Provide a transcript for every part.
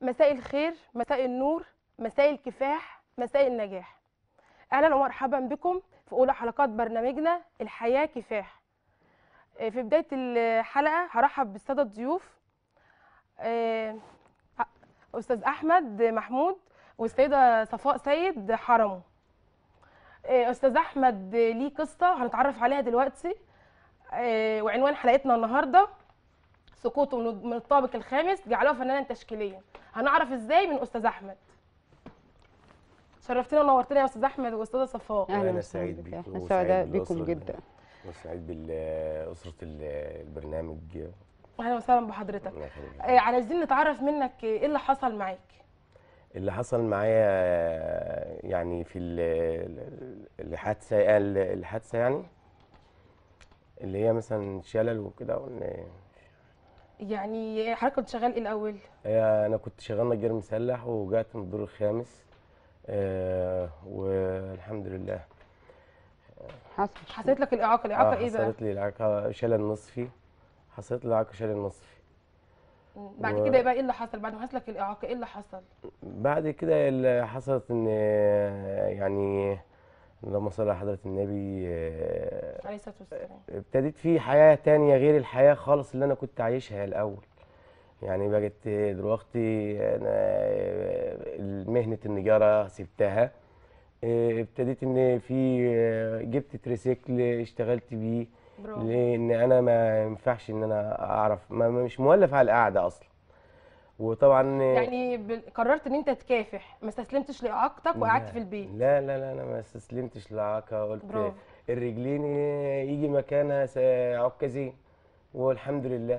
مساء الخير مساء النور مساء الكفاح مساء النجاح اهلا ومرحبا بكم في اولى حلقات برنامجنا الحياه كفاح آه، في بدايه الحلقه هرحب بالساده الضيوف آه، استاذ احمد محمود والسيده صفاء سيد حرمه آه، استاذ احمد ليه قصه هنتعرف عليها دلوقتي آه، وعنوان حلقتنا النهارده سقوطه من من الطابق الخامس جعله فنانا تشكيليا هنعرف ازاي من استاذ احمد شرفتنا ونورتنا يا استاذ احمد واستاذه صفاء اهلا أنا وسهلا سعيد بك بيك احنا وسعيد سعداء بالأسرة بكم ال- جدا وسعيد بالأسرة البرنامج اهلا وسهلا بحضرتك الله يخليك. آه، عايزين نتعرف منك ايه اللي حصل معاك اللي حصل معايا يعني في ال- الحادثة ال- الحادثة يعني اللي هي مثلا شلل وكده وإن- يعني حضرتك كنت شغال ايه الاول هي أنا كنت شغال نجار مسلح وجات من الدور الخامس آه، والحمد لله حصل حسيت لك الاعاقه الاعاقه آه، ايه بقى حصلت لي الإعاقة شلل نصفي حصلت لي إعاقة شلل نصفي مم. بعد و- كده يبقى ايه اللي حصل بعد ما حصل لك الاعاقه ايه اللي حصل بعد كده اللي حصلت ان يعني اللهم صل على حضرة النبي آه، عليه الصلاه والسلام ابتديت في حياة تانية غير الحياة خالص اللي أنا كنت عايشها الأول يعني بقت دلوقتي أنا مهنة النجارة سبتها آه، ابتديت إن في آه، جبت تريسيكل اشتغلت بيه برافو لان انا ما ينفعش ان انا اعرف ما ما- مش مولف على القعده اصلا وطبعا يعني بال- قررت ان انت تكافح ما استسلمتش لاعاقتك وقعدت لا- في البيت لا لا لا انا ما استسلمتش للعاقه قلت برافو. الرجلين يجي مكانها س- عكازين والحمد لله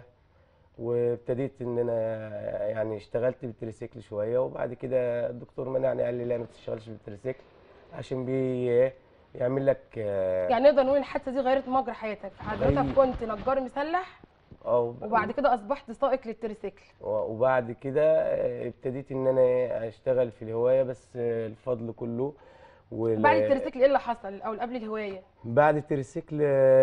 وابتديت ان انا يعني اشتغلت بالتريسيكل شويه وبعد كده الدكتور منعني قال لي لا ما تشتغلش بالتريسيكل عشان بي يعمل لك آه، يعني نقدر نقول الحادثه دي غيرت مجرى حياتك حضرتك غير- كنت نجار مسلح أو وبعد كده اصبحت سائق للتريسيكل وبعد كده آه، ابتديت ان انا اشتغل في الهوايه بس آه، الفضل كله وال- بعد التريسيكل ايه اللي حصل او قبل الهوايه بعد التريسيكل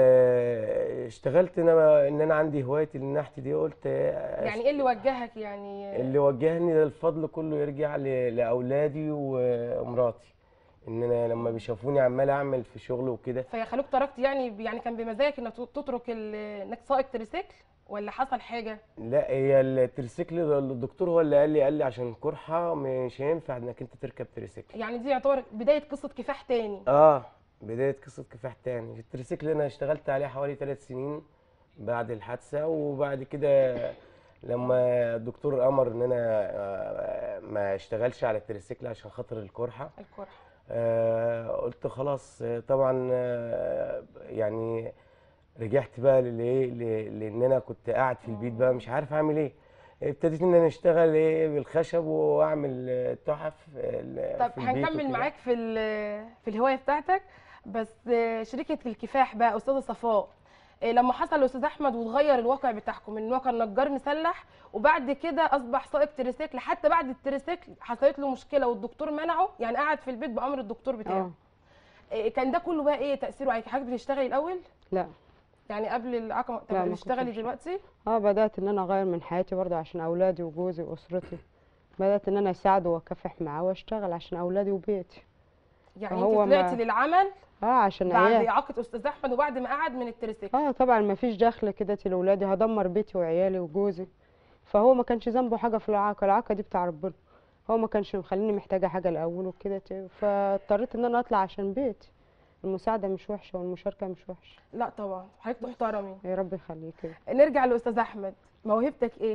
آه، اشتغلت انا ان انا عندي هوايه النحت دي قلت آه، يعني ايه اللي وجهك يعني اللي وجهني الفضل كله يرجع ل- لاولادي ومراتي ان انا لما بيشوفوني عمال اعمل في شغل وكده فيخلوك تركت يعني يعني كان بمزاجك انك تترك ال- انك سائق تريسيكل ولا حصل حاجه لا هي التريسيكل ده الدكتور هو اللي قال لي قال لي عشان قرحه مش هينفع انك انت تركب تريسيكل يعني دي يعتبر بدايه قصه كفاح تاني اه بداية قصة كفاح تاني التريسيكل انا اشتغلت عليه حوالي ثلاث سنين بعد الحادثة وبعد كده لما الدكتور امر ان انا آه، ما اشتغلش على التريسيكل عشان خاطر القرحة القرح آه، قلت خلاص آه، طبعا آه، يعني رجعت بقى للايه ل- لان انا كنت قاعد في البيت بقى مش عارف اعمل ايه ابتديت ان انا اشتغل ايه بالخشب واعمل آه، تحف آه، طب في البيت هنكمل وكده. معاك في ال- في الهوايه بتاعتك بس آه، شركه الكفاح بقى استاذه صفاء آه، لما حصل لاستاذ احمد وتغير الواقع بتاعكم ان هو كان نجار مسلح وبعد كده اصبح سائق تريسيكل حتى بعد التريسيكل حصلت له مشكله والدكتور منعه يعني قعد في البيت بامر الدكتور بتاعه اه آه، كان ده كله بقى ايه تاثيره عليك حضرتك بتشتغلي الاول لا يعني قبل العقبه لا، تبقى ما بتشتغلي كنتش. دلوقتي اه بدات ان انا اغير من حياتي برضه عشان اولادي وجوزي واسرتي بدات ان انا اساعده واكافح معاه واشتغل عشان اولادي وبيتي يعني فهو انت طلعتي ما- للعمل اه عشان بعد عيال اعاقه استاذ احمد وبعد ما قعد من التريسيكل اه طبعا ما فيش دخل كده لاولادي هدمر بيتي وعيالي وجوزي فهو ما كانش ذنبه حاجه في العاقه العاقه دي بتاع ربنا هو ما كانش مخليني محتاجه حاجه الاول وكده ت- فاضطريت ان انا اطلع عشان بيتي المساعده مش وحشه والمشاركه مش وحشه لا طبعا حضرتك تحترمي يا رب يخليك كده نرجع لاستاذ احمد موهبتك ايه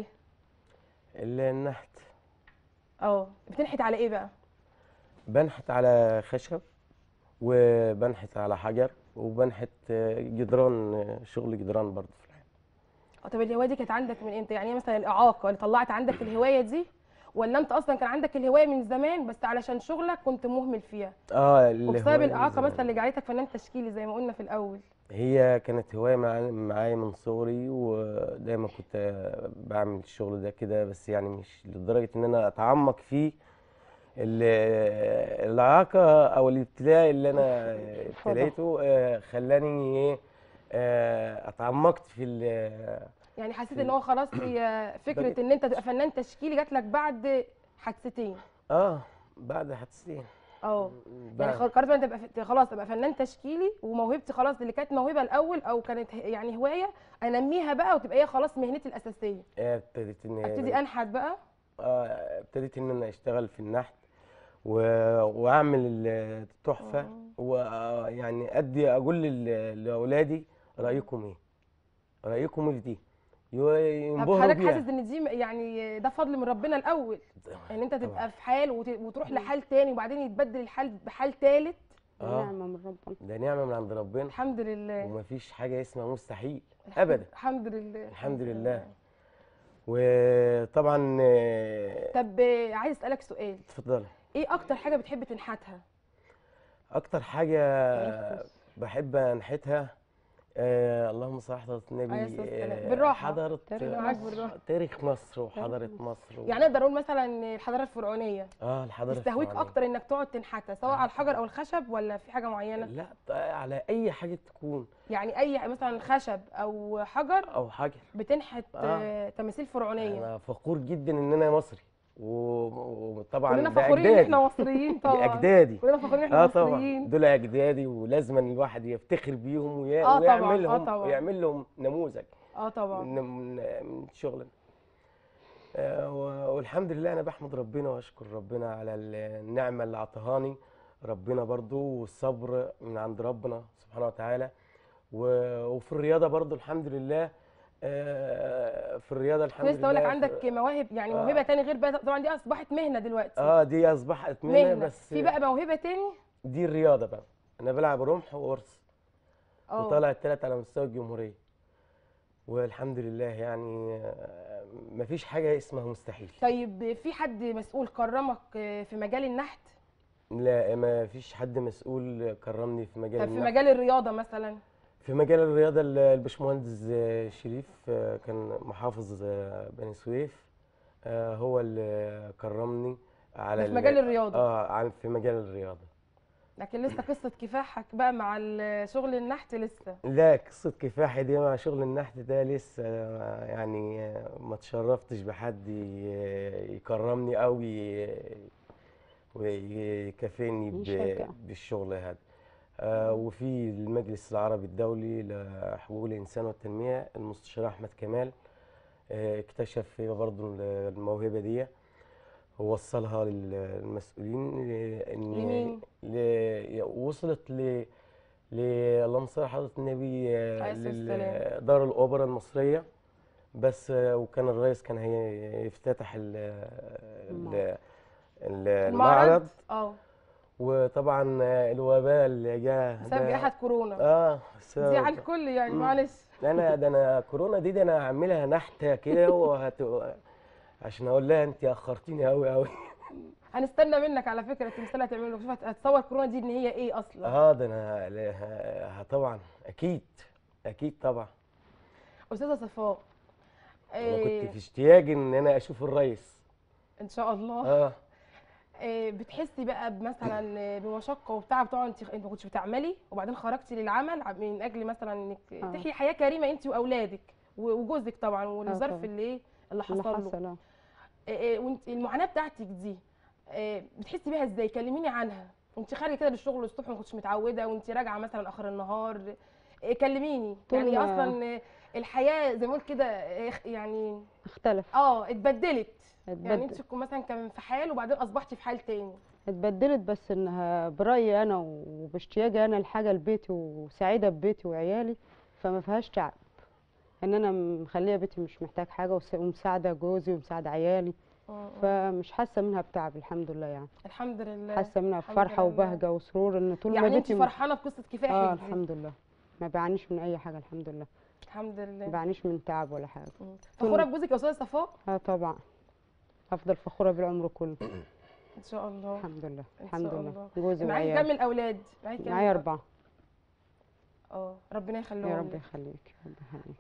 النحت اه بتنحت على ايه بقى بنحت على خشب وبنحت على حجر وبنحت جدران شغل جدران برضه في الحياة آه، طب الهوايه دي كانت عندك من امتى يعني إيه مثلا الاعاقه اللي طلعت عندك الهوايه دي ولا انت اصلا كان عندك الهوايه من زمان بس علشان شغلك كنت مهمل فيها اه اللي وبسبب هواية من الاعاقه زمان. مثلا اللي جعلتك فنان تشكيلي زي ما قلنا في الاول هي كانت هواية معايا معايا من صغري ودايما كنت بعمل الشغل ده كده بس يعني مش لدرجة ان انا اتعمق فيه ال- الإعاقة أو الابتلاء اللي أنا ابتليته آه، خلاني إيه آه، اتعمقت في ال- يعني حسيت ان هو خلاص هي فكره بقيت- ان انت تبقى فنان تشكيلي جات لك بعد حادثتين اه بعد حادثتين اه يعني بعد خ- قررت ان انت تبقى ف- خلاص ابقى فنان تشكيلي وموهبتي خلاص اللي كانت موهبه الاول او كانت ه- يعني هوايه انميها بقى وتبقى هي خلاص مهنتي الاساسيه آه، ابتديت ان ابتدي انحت بقى آه، ابتديت ان انا اشتغل في النحت و... واعمل التحفه ويعني ادي اقول لل- لاولادي رايكم ايه رايكم ايه في دي يو- طب ينبهروا حضرتك بيها حاسس ان دي م- يعني ده فضل من ربنا الاول ان انت طبعاً. تبقى في حال وت- وتروح لحال تاني وبعدين يتبدل الحال بحال تالت آه. نعمة من ربنا ده نعمه من عند ربنا الحمد لله ومفيش حاجه اسمها مستحيل الحمد- ابدا الحمد لله الحمد لله وطبعا آه، طب آه، عايز اسالك سؤال اتفضلي ايه اكتر حاجه بتحب تنحتها اكتر حاجه بحب انحتها آه اللهم صل على حضره النبي عليه الصلاة والسلام. آه، بالراحة. حضاره تاريخ معاك مصر- بالراحة. تاريخ مصر وحضاره مصر و... يعني نقدر نقول مثلا الحضاره الفرعونيه اه الحضاره تستهويك الفرعونية. اكتر انك تقعد تنحتها سواء على الحجر او الخشب ولا في حاجه معينه لا ط- على اي حاجه تكون يعني اي مثلا خشب او حجر او حاجه بتنحت آه. آه، تماثيل فرعونيه انا فخور جدا ان انا مصري و- وطبعا كلنا ده فخورين ان أجدادي. احنا مصريين دي طبعا اجدادي كلنا فخورين ان احنا اه طبعا مصريين دول اجدادي ولازم الواحد يفتخر بيهم ويا- آه طبعاً، ويعمل آه لهم طبعاً. ويعمل لهم نموذج اه طبعا من من من شغلنا آه، و- والحمد لله انا بحمد ربنا واشكر ربنا على النعمه اللي اعطاهاني ربنا برضو والصبر من عند ربنا سبحانه وتعالى و- وفي الرياضه برضو الحمد لله آه، في الرياضه الحمد لسه لله اقول لك في- عندك مواهب يعني آه. موهبه تاني غير بقى طبعا دي اصبحت مهنه دلوقتي اه دي اصبحت مهنه مهنه بس في بقى موهبه تاني دي الرياضه بقى انا بلعب رمح وقرص اه وطالع التلات على مستوى الجمهوريه والحمد لله يعني آه، مفيش حاجه اسمها مستحيل طيب في حد مسؤول كرمك آه، في مجال النحت لا ما فيش حد مسؤول كرمني في مجال طب في النحت. مجال الرياضه مثلا في مجال الرياضه ال- الباشمهندس آه، شريف آه، كان محافظ آه، بني سويف آه، هو اللي كرمني على ده في ال- مجال الرياضة. اه عن في مجال الرياضه لكن لسه قصه كفاحك بقى مع ال- شغل النحت لسه لا قصة كفاحي دي مع شغل النحت ده لسه آه، يعني آه، ما تشرفتش بحد ي- يكرمني أو ي- ويكافئني ب- يشجع. بالشغل هذا آه، وفي المجلس العربي الدولي لحقوق الإنسان والتنمية المستشار أحمد كمال آه، اكتشف فيا برضو الموهبة دي ووصلها للمسؤولين ل- إن لمين؟ ل- وصلت ل ل اللهم صل على حضرة النبي آه، عليه الصلاة والسلام. لدار الأوبرا المصرية بس آه، وكان الرئيس كان هيفتتح ال- ال- ال- المعرض اه وطبعا آه، الوباء اللي جه بسبب ده- جائحه كورونا اه دي على بسبب الكل يعني مم. معلش انا ده انا كورونا دي ده انا هعملها نحته كده وهت... عشان اقول لها انت اخرتيني قوي قوي هنستنى منك على فكره التمثال هتعمله شوف هت- هتصور كورونا دي ان هي ايه اصلا اه ده انا لا- ه- طبعا اكيد اكيد طبعا استاذه صفاء انا إيه كنت في اشتياق ان انا اشوف الرئيس ان شاء الله اه إيه بتحسي بقى مثلا آه، بمشقه وبتعب طبعا انت انت ما كنتش بتعملي وبعدين خرجتي للعمل ع- من اجل مثلا انك آه. تحيي حياه كريمه انت واولادك و- وجوزك طبعا والظرف طبعاً. اللي ايه اللي اللي حصل له حصل آه. إيه إيه وانت المعاناه بتاعتك دي إيه بتحسي بيها ازاي كلميني عنها وانت خارجه كده للشغل الصبح ما كنتش متعوده وانت راجعه مثلا اخر النهار إيه كلميني طول يعني ما- اصلا إيه الحياه زي ما قلت كده إيه يعني اختلف اه اتبدلت يعني اتبدل انت كنت مثلا كان في حال وبعدين اصبحتي في حال تاني اتبدلت بس انها برايي انا وباشتياقي انا الحاجه لبيتي وسعيده ببيتي وعيالي فما فيهاش تعب ان انا مخليه بيتي مش محتاج حاجه وس- ومساعده جوزي ومساعده عيالي م- م. فمش حاسه منها بتعب الحمد لله يعني الحمد لله حاسه منها الحمد بفرحه لله. وبهجه وسرور ان طول ما يعني انت بيتي فرحانه بقصه كفاحك اه دي الحمد لله ما بعانيش من اي حاجه الحمد لله الحمد ما لله بعانيش من تعب ولا حاجه م. فخوره بجوزك يا استاذه صفاء اه طبعا افضل فخوره بالعمر كله ان شاء الله الحمد لله إن الحمد شاء لله الله. جوزي معاكي وعيالي كام اولاد معاكي كام معايا أولاد؟ اربعه اه ربنا يخليهم يا رب لك. يخليك رب يخليك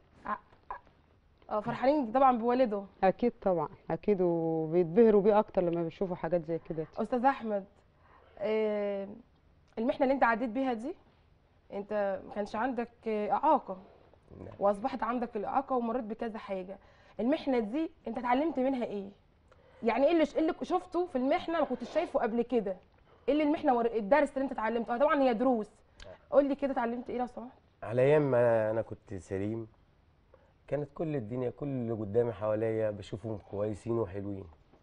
اه فرحانين طبعا بوالده اكيد طبعا اكيد وبيتبهروا بيه اكتر لما بيشوفوا حاجات زي كده استاذ احمد آه المحنه اللي انت عديت بيها دي انت ما كانش عندك آه، اعاقه نعم. واصبحت عندك الاعاقه ومريت بكذا حاجه المحنه دي انت اتعلمت منها ايه يعني ايه اللي إيه اللي شفته في المحنه ما كنتش شايفه قبل كده ايه اللي المحنه ور... الدرس اللي انت اتعلمته آه طبعا هي دروس قول لي كده اتعلمت ايه لو سمحت على ايام ما انا كنت سليم كانت كل الدنيا كل اللي قدامي حواليا بشوفهم كويسين وحلوين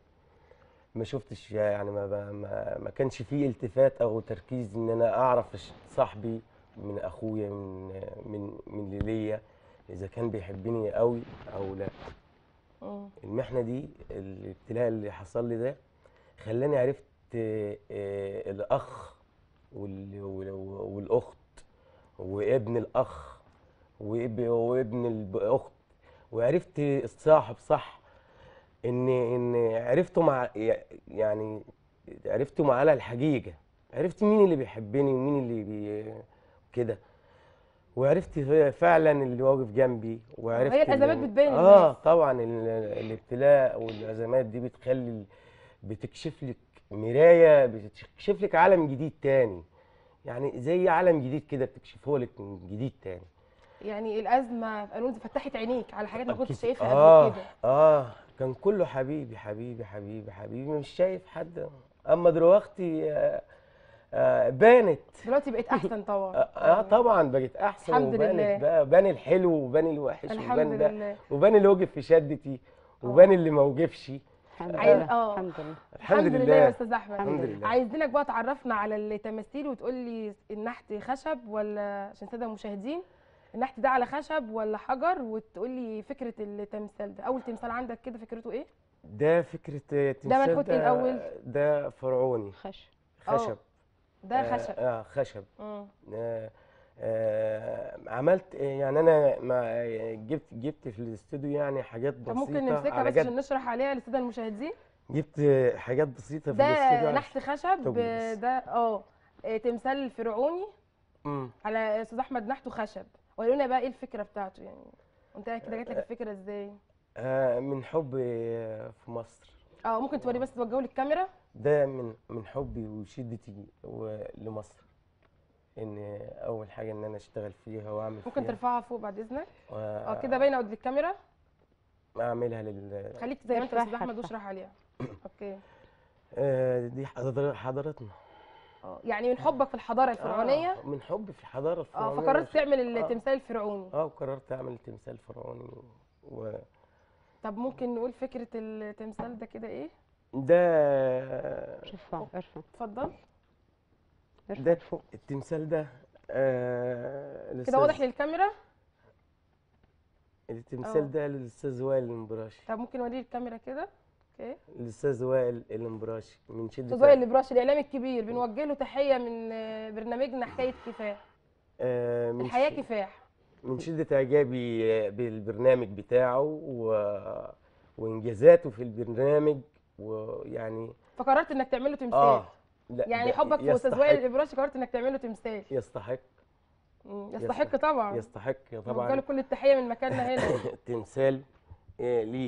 ما شفتش يعني ما ما ما, ما كانش فيه التفات او تركيز ان انا اعرف الش- صاحبي من اخويا من من من اللي ليا اذا كان بيحبني قوي او لا مم. المحنه دي الابتلاء اللي حصل لي ده خلاني عرفت آه، آه، الاخ وال- وال- والاخت وابن الاخ واب- وابن الاخت وعرفت الصاحب صح ان ان عرفتهم مع يعني عرفتهم على الحقيقه عرفت مين اللي بيحبني ومين اللي بي كده وعرفت فعلا اللي واقف جنبي وعرفت هي الأزمات اللي- بتبين اه الناس. طبعا ال- الابتلاء والازمات دي بتخلي بتكشف لك مرايه بتكشف لك عالم جديد تاني يعني زي عالم جديد كده بتكشفه لك من جديد تاني يعني الازمه قالوا انت فتحت عينيك على حاجات ما كنتش أكيد. شايفها آه قبل كده اه كان كله حبيبي حبيبي حبيبي حبيبي مش شايف حد اما دلوقتي آه آه بانت دلوقتي بقيت احسن طبعا اه, آه طبعا بقت احسن الحمد وبانت لله. بقى بان الحلو وبان الوحش الحمد وبان ده لله وبان اللي وقف في شدتي وبان اللي ما وقفش الحمد عايز- لله آه. الحمد لله الحمد لله يا لله استاذ احمد الحمد لله. عايزينك بقى تعرفنا على التماثيل وتقول لي النحت خشب ولا عشان الساده المشاهدين النحت ده على خشب ولا حجر وتقول لي فكره التمثال ده اول تمثال عندك كده فكرته ايه ده فكرة تمثال منحوت إيه الأول؟ ده فرعوني خش آه، خشب ده آه، خشب اه خشب مم. آه آه عملت يعني انا ما جبت جبت في الاستوديو يعني حاجات طب بسيطة ممكن نمسكها على بس عشان جد نشرح عليها للساده المشاهدين جبت حاجات بسيطة في الاستوديو ده عشان- نحت خشب طب بس. ده اه آه، تمثال فرعوني مم. على استاذ احمد نحته خشب وقالوا لنا بقى ايه الفكره بتاعته يعني انت كده جات لك الفكره ازاي آه من حبي آه، في مصر اه ممكن توري بس توجهه للكاميرا ده من من حبي وشدتي و- لمصر ان اول حاجه ان انا اشتغل فيها واعمل ممكن فيها ترفعها فوق بعد اذنك و- اه كده باينه قدام الكاميرا اعملها لل خليك زي ما انت يا استاذ ارفعها، احمد ارفعها. واشرح عليها اوكي آه دي حضر- حضارتنا اه يعني من حبك في الحضاره الفرعونيه آه من حبي في الحضاره اه الفرعونيه فقررت وش- تعمل آه. التمثال الفرعوني اه وقررت اعمل تمثال فرعوني و... طب ممكن نقول فكره التمثال ده كده ايه ده ارفع ارفع اتفضل ارفع ده فوق التمثال ده آه كده واضح الأستاذ- للكاميرا التمثال آه. ده للاستاذ وائل الامبراشي طب ممكن اوريه الكاميرا كده اوكي الاستاذ وائل الامبراشي من شده استاذ وائل البراش الاعلامي الكبير بنوجه له تحيه من آه، برنامجنا حكايه كفاح آه من الحياه ش- كفاح من شدة إعجابي بالبرنامج بتاعه و... وإنجازاته في البرنامج ويعني فقررت انك تعمل له تمثال آه لا يعني ده حبك في استاذ يستحق- وائل الابراشي قررت انك تعمل له تمثال يستحق مم، يستحق طبعا يستحق بوجه له طبعا كل التحيه من مكاننا هنا تمثال آه، ليه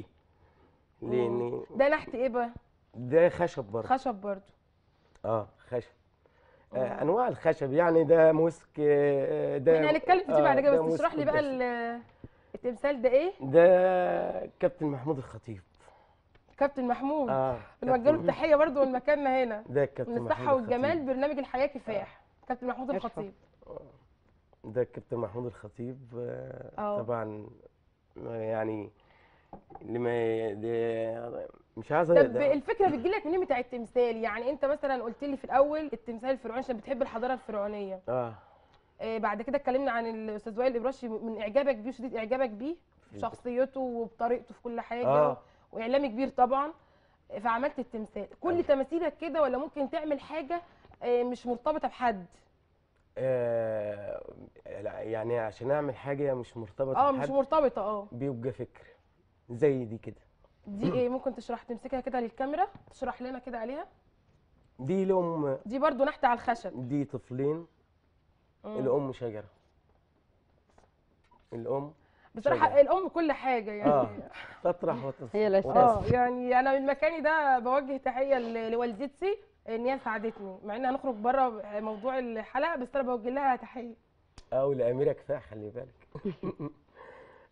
لأن ده نحت ايه بقى ده خشب برضه خشب برضو اه خشب آه. آه أنواع الخشب يعني ده مسك آه، ده احنا هنتكلم في دي بعد آه، كده ده بس تشرح لي مسك بقى وده- ال- التمثال ده ايه ده كابتن محمود الخطيب كابتن محمود اه بنوجه له كابتن- التحيه برضو من مكاننا هنا ده كابتن من الصحه محمود والجمال الخطيب. برنامج الحياه كفاح كابتن محمود ارفع. الخطيب ده الكابتن محمود الخطيب آه، آه. طبعا يعني اللي ما ده مش عايز طب ده- الفكره بتجيلك منين بتاع التمثال يعني انت مثلا قلت لي في الاول التمثال الفرعوني عشان بتحب الحضاره الفرعونيه اه آه بعد كده اتكلمنا عن الاستاذ وائل الابراشي من اعجابك بيه وشديد اعجابك بيه بشخصيته وبطريقته في كل حاجه آه. واعلامي كبير طبعا آه، فعملت التمثال كل آه. تماثيلك كده ولا ممكن تعمل حاجه آه، مش مرتبطه بحد آه، لا، يعني عشان اعمل حاجه مش مرتبطه اه مش بحد مرتبطه اه بيبقى فكر زي دي كده دي ايه ممكن تشرح تمسكها كده للكاميرا تشرح لنا كده عليها دي الام دي برضو نحت على الخشب دي طفلين مم. الام شجره الام بصراحه شجرة. الام كل حاجه يعني اه تطرح وتص... هي الأساس. اه يعني انا من مكاني ده بوجه تحيه ل- لوالدتي ان هي ساعدتني مع ان هنخرج بره موضوع الحلقه بس انا بوجه لها تحيه او لاميره كفاح خلي بالك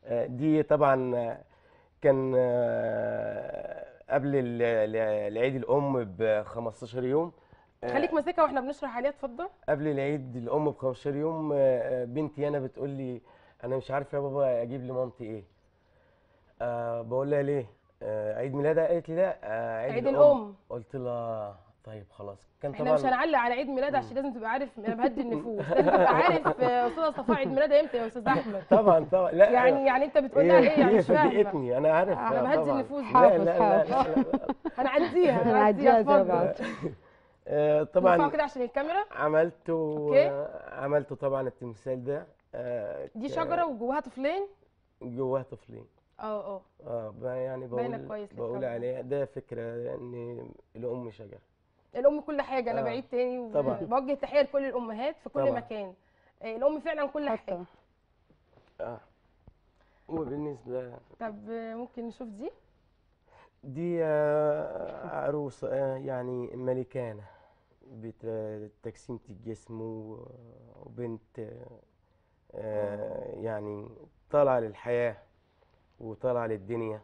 آه، دي طبعا آه، كان آه، قبل ال- ال- العيد الام ب 15 يوم آه، خليك ماسكها واحنا بنشرح عليها اتفضل قبل العيد الام ب 15 يوم آه، آه، بنتي انا بتقول لي انا مش عارفه يا بابا اجيب لمامتي ايه أه بقول لها ليه آه، عيد ميلادها قالت لي لا آه، عيد, عيد الام قلت لها طيب خلاص كان احنا مش طبعا هنعلق على عيد ميلادها عشان لازم تبقى عارف انا بهدي النفوس لازم تبقى عارف آه، استاذه صفاء عيد ميلادها امتى يا استاذ احمد طبعا طبعا لا يعني يعني انت بتقول لها هي ايه يعني هي مش فاهمه فاجئتني انا عارف أنا آه، بهدي طبعا النفوس لا حافظ، لا لا, لا, حافظ. لا, لا. هنعديها هنعديها هنعديها زي اتفضل بعض. آه، طبعا طبعا كده عشان الكاميرا عملته أوكي. آه، عملته طبعا التمثال ده آه، دي ك- شجره وجواها طفلين جواه طفلين اه اه اه ب- يعني باينة بقول كويس بقول للكاميرا. عليها ده فكره ان الام شجره الام كل حاجه انا آه، بعيد تاني طبعاً. وبوجه تحيه لكل الامهات في كل طبعاً. مكان آه، الام فعلا كل حاجه حتى اه وبالنسبه طب آه، ممكن نشوف دي دي آه، عروس آه، يعني ملكانة بت- تجسيمة الجسم و- وبنت آه، آه، يعني طالعة للحياة وطالعة للدنيا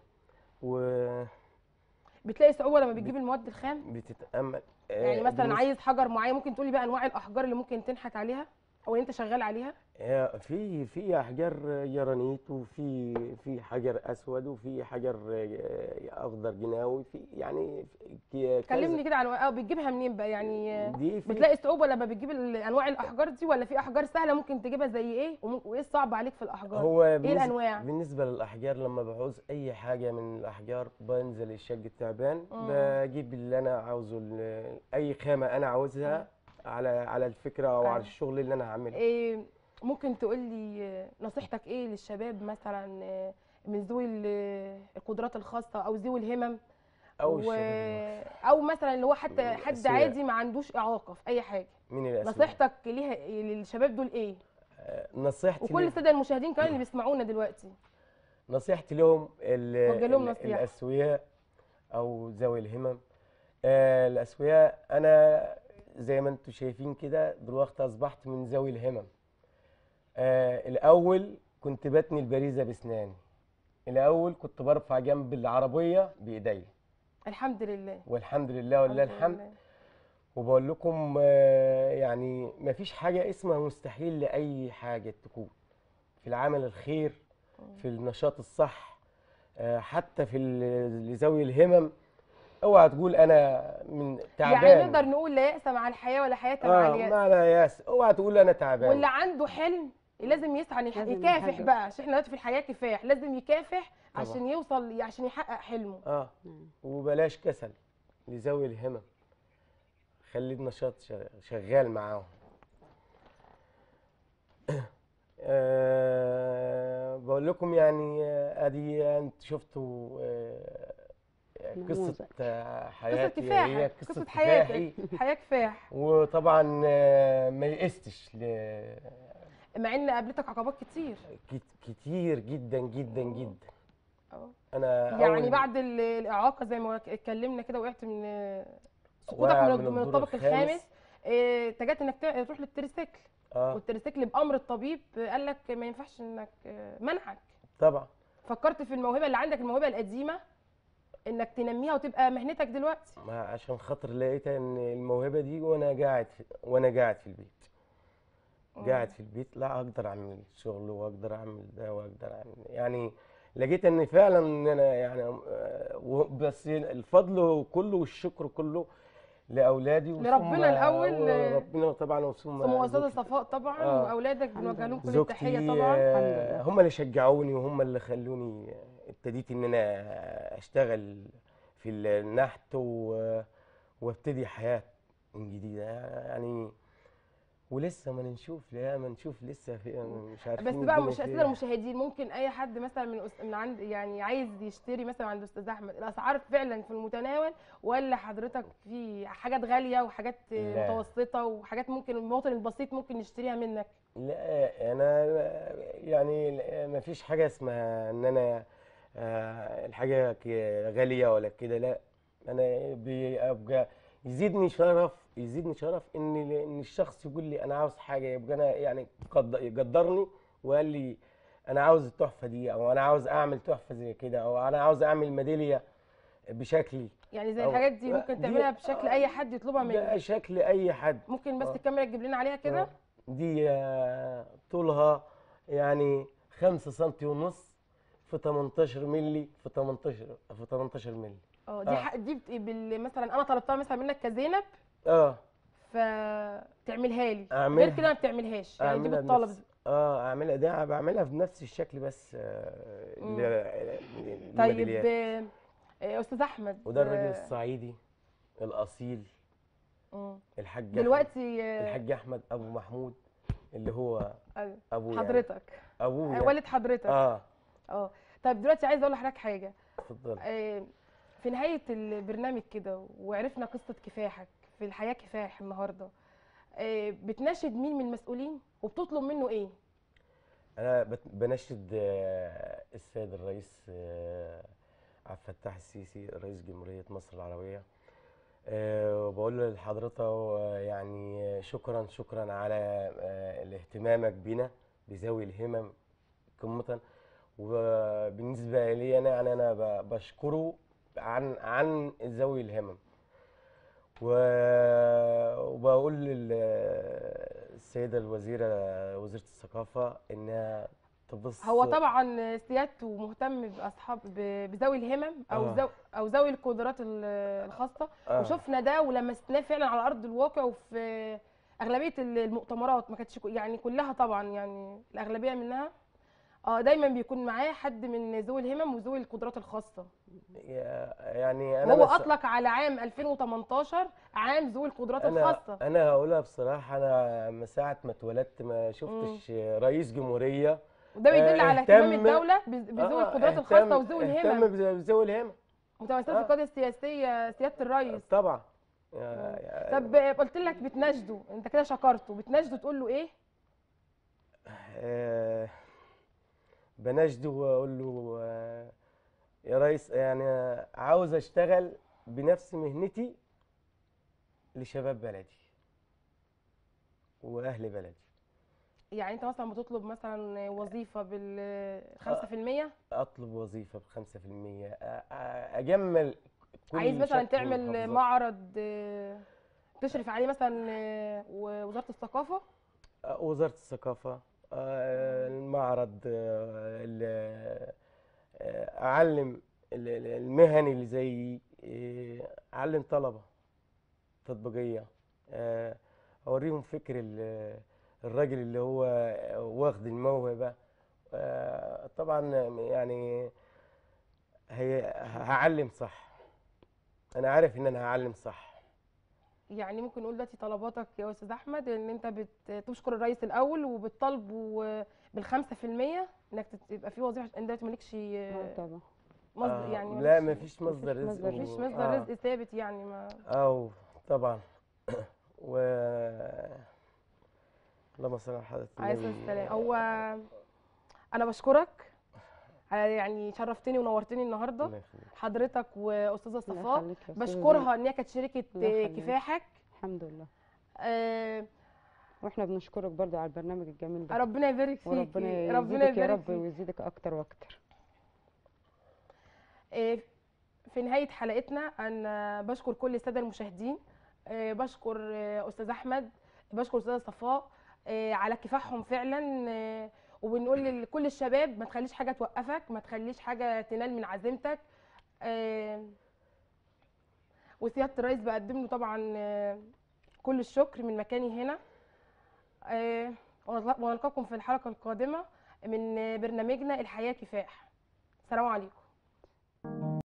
بتلاقي صعوبه لما بتجيب المواد الخام وبتتأمل آه، يعني مثلا بالنسبة- عايز حجر معين ممكن تقولي بقى انواع الاحجار اللي ممكن تنحت عليها او اللي انت شغال عليها آه، في في أحجار جرانيت وفي في حجر أسود وفي حجر آه، أخضر جناوي في يعني في كذا- كلمني كده عن اه بتجيبها منين بقى يعني آه، دي في بتلاقي صعوبه لما بتجيب ال- انواع الاحجار دي ولا في احجار سهله ممكن تجيبها زي ايه وم- وايه الصعب عليك في الاحجار هو ايه بالنسبة, الانواع بالنسبة للأحجار لما بعوز أي حاجة من الأحجار بنزل الشق التعبان مم. بجيب اللي أنا عاوزه ال- أي خامة أنا عاوزها على على الفكرة أو أيوة. على الشغل اللي أنا هعمله إيه ممكن تقول لي آه، نصيحتك ايه للشباب مثلا آه، من ذوي ال- القدرات الخاصه او ذوي الهمم أو و... الشباب او مثلا اللي هو حتى من حد الأسوياء. عادي ما عندوش اعاقه في اي حاجه من الأسماء نصيحتك ليها للشباب دول ايه آه، نصيحتي وكل له- الساده المشاهدين كمان اللي بيسمعونا دلوقتي نصيحتي لهم ال- وجه لهم ال- نصيحة. الأسوياء أو ذوي الهمم آه، الأسوياء أنا زي ما أنتم شايفين كده دلوقتي أصبحت من ذوي الهمم آه، الأول كنت بتني البريزة بسناني الأول كنت برفع جنب العربية بإيدي الحمد لله والحمد لله ولله الحمد لله. وبقول لكم آه، يعني مفيش حاجة اسمها مستحيل لأي حاجة تكون في العمل الخير في النشاط الصح آه، حتى في ال- لذوي الهمم اوعى تقول انا من تعبان يعني نقدر نقول لا يأس مع الحياه ولا حياه مع اه اليأس ما لا ياس اوعى تقول انا تعبان واللي عنده حلم لازم يسعى إن يح- لازم يكافح يحقق. بقى عشان احنا دلوقتي في الحياه كفاح لازم يكافح طبعا. عشان يوصل عشان يحقق حلمه اه وبلاش كسل لذوي الهمم خلي النشاط شغ- شغال معاهم آه بقول لكم يعني آه، ادي انت شفتوا آه قصه نموذج. آه، قصه حياتي كفاح هي قصه كفاحي حياتك حياه كفاح وطبعا آه، ما يئستش ل- مع ان قابلتك عقبات كتير كت- كتير جدا جدا جدا أه. انا يعني أول بعد ال- الاعاقه زي ما اتكلمنا كده وقعت من سقوطك وقع من, من من الدور الطابق الخامس. الخامس إيه، اتجهت انك تع- تروح للتريسيكل اه والتريسيكل بامر الطبيب قال لك ما ينفعش انك آه، منعك طبعا فكرت في الموهبه اللي عندك الموهبه القديمه انك تنميها وتبقى مهنتك دلوقتي ما عشان خاطر لقيت ان الموهبه دي وانا قاعد في وانا قاعد في البيت قاعد في البيت لا اقدر اعمل شغل واقدر اعمل ده واقدر اعمل يعني لقيت ان فعلا ان انا يعني آه، و- بس الفضل كله والشكر كله لاولادي وثم- لربنا الأول، آه، وربنا طبعا وثم ثم استاذه زوجتي. صفاء طبعا آه. واولادك الحمد بنوجه لهم كل زوجتي التحيه طبعا آه، الحمد لله. هم اللي شجعوني وهم اللي خلوني ابتديت ان انا اشتغل في النحت و- وابتدي حياة من جديدة يعني ولسه ما نشوف لا ما نشوف لسه في مش عارفين بس بقى الدنيا مش فيها. اسئله المشاهدين ممكن اي حد مثلا من أس- من عند يعني عايز يشتري مثلا عند استاذ احمد الاسعار فعلا في المتناول ولا حضرتك في حاجات غاليه وحاجات لا. متوسطه وحاجات ممكن المواطن البسيط ممكن يشتريها منك لا انا يعني ما فيش حاجه اسمها ان انا آه، الحاجه ك- غاليه ولا كده لا انا بيبقى يزيدني شرف يزيدني شرف ان ان الشخص يقول لي انا عاوز حاجه يبقى انا يعني قد- يقدرني وقال لي انا عاوز التحفه دي او انا عاوز اعمل تحفه زي كده او انا عاوز اعمل ميداليه بشكلي يعني زي أو- الحاجات دي لا، ممكن دي- تعملها بشكل اي حد يطلبها ده منك شكل اي حد ممكن بس آه. الكاميرا تجيب لنا عليها كده آه. دي آه، طولها يعني 5 سم ونص في 18 مللي في 18 في 18 مللي اه دي آه. ح- دي بت- بال- مثلا انا طلبتها مثلا منك كزينب اه فتعملها لي غير أعملها. كده ما بتعملش يعني دي اعملها بالطلب بنفس اه اعملها ده بعملها بنفس الشكل بس آه مم. ل- طيب للميداليات. آه، آه، استاذ احمد وده الراجل آه، الصعيدي الاصيل مم. الحاج أحمد- دلوقتي آه، الحاج احمد ابو محمود اللي هو أيوة، ابوه يعني. حضرتك ابوه آه، يعني. والد حضرتك اه اه طيب دلوقتي عايزه اقول لحضرتك حاجه اتفضل آه، في نهايه البرنامج كده وعرفنا قصه كفاحك في الحياه كفاح النهارده آه، بتناشد مين من المسؤولين وبتطلب منه ايه انا بت- بنشد آه، السيد الرئيس آه، عبد الفتاح السيسي رئيس جمهورية مصر العربية آه، وبقول له لحضرته آه، يعني شكرا شكرا على آه، اهتمامك بنا بذوي الهمم قمة وبالنسبة لي أنا يعني أنا ب- بشكره عن عن ذوي الهمم و- وبقول للسيدة الوزيرة وزيرة الثقافة إنها تبص هو طبعا سيادته مهتم باصحاب ب- بذوي الهمم او آه. ذو او ذوي القدرات ال- الخاصه آه. وشفنا ده ولمسناه فعلا على ارض الواقع وفي اغلبيه المؤتمرات ما كانتش كو- يعني كلها طبعا يعني الاغلبيه منها اه دايما بيكون معاه حد من ذوي الهمم وذوي القدرات الخاصه يا- يعني انا وهو بس اطلق على عام 2018 عام ذوي القدرات انا الخاصه انا هقولها بصراحه انا من ساعه ما اتولدت ما شفتش رئيس جمهوريه وده بيدل آه، على اهتمام اهتم- الدوله بز- بذوي آه، القدرات اهتم- الخاصه وذوي اهتم الهمم بذ- بذوي الهمم متمثله آه. في القياده السياسيه سياده الرئيس طبعا يا- يا- طب قلت لك بتناشده انت كده شكرته بتناشده تقول له ايه آه، بناشده واقول له آه، يا ريس يعني عاوز اشتغل بنفس مهنتي لشباب بلدي واهل بلدي يعني انت مثلا بتطلب مثلا وظيفه بال 5% اطلب وظيفه بخمسة في المية اجمل كل عايز مثلا شكل تعمل المحافظات. معرض آه، تشرف عليه مثلا آه، ووزاره الثقافه آه، وزاره الثقافه آه، المعرض آه، ال- آه، اعلم ال- ال- المهني اللي زي آه، اعلم طلبه تطبيقيه آه، اوريهم فكر ال- الراجل اللي هو واخد الموهبه آه، طبعا يعني هي هعلم صح انا عارف ان انا هعلم صح يعني ممكن نقول دلوقتي طلباتك يا استاذ احمد ان انت بتشكر الرئيس الاول وبتطالبه بالخمسة في المية انك تبقى في وظيفه عشان دلوقتي مالكش اه طبعا مصدر آه، يعني لا مالكش- مفيش مصدر مفيش رزق مصدر مفيش و- مصدر آه. رزق ثابت يعني ما أو طبعا و اللهم صل على حضرة عليه الصلاه النبي. والسلام هو انا بشكرك على يعني شرفتني ونورتني النهارده الله يخليك. حضرتك واستاذه الله صفاء يخليك يا أستاذة بشكرها ان هي كانت شركه الله يخليك. كفاحك الحمد لله آه، واحنا بنشكرك برضو على البرنامج الجميل ده ربنا يبارك فيكي وربنا ربنا يزيدك يا يبارك رب فيكي ويزيدك اكتر واكتر آه، في نهاية حلقتنا أنا بشكر كل السادة المشاهدين آه، بشكر آه، أستاذ أحمد بشكر أستاذة صفاء آه، على كفاحهم فعلا آه، وبنقول لكل الشباب ما تخليش حاجة توقفك ما تخليش حاجة تنال من عزيمتك آه، وسيادة الرئيس بقدم له طبعا آه، كل الشكر من مكاني هنا آه، ونلقاكم في الحلقة القادمة من برنامجنا الحياة كفاح السلام عليكم